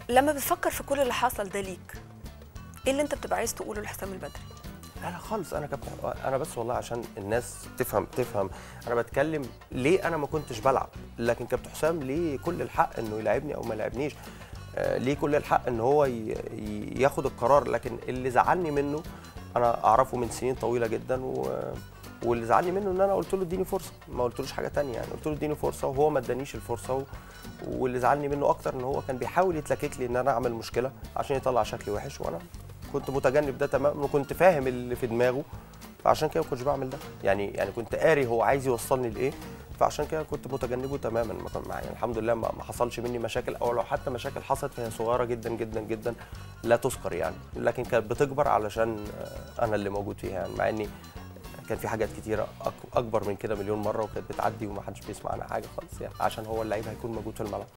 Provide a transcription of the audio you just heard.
لما بتفكر في كل اللي حصل ده ليك ايه اللي انت بتبقى عايز تقوله لحسام البدري لا لا خالص انا كابتن انا بس والله عشان الناس تفهم تفهم انا بتكلم ليه انا ما كنتش بلعب لكن كابتن حسام ليه كل الحق انه يلعبني او ما يلعبنيش آه، ليه كل الحق ان هو ي- ي- ياخد القرار لكن اللي زعلني منه انا اعرفه من سنين طويله جدا و واللي زعلني منه ان انا قلت له اديني فرصه ما قلتلوش حاجه تانية يعني قلت له اديني فرصه وهو ما ادانيش الفرصه و... واللي زعلني منه اكتر ان هو كان بيحاول يتلكك لي ان انا اعمل مشكله عشان يطلع شكلي وحش وانا كنت متجنب ده تماما وكنت فاهم اللي في دماغه فعشان كده ما كنتش بعمل ده يعني يعني كنت قاري هو عايز يوصلني لايه فعشان كده كنت متجنبه تماما ما كان معايا الحمد لله ما ما حصلش مني مشاكل او لو حتى مشاكل حصلت فهي صغيره جدا جدا جدا لا تذكر يعني لكن كانت بتكبر علشان آه، انا اللي موجود فيها يعني مع اني كان في حاجات كتيره أك- اكبر من كده مليون مره وكانت بتعدي وما حدش بيسمع عنها حاجه خالص يعني عشان هو اللعيب هيكون موجود في الملعب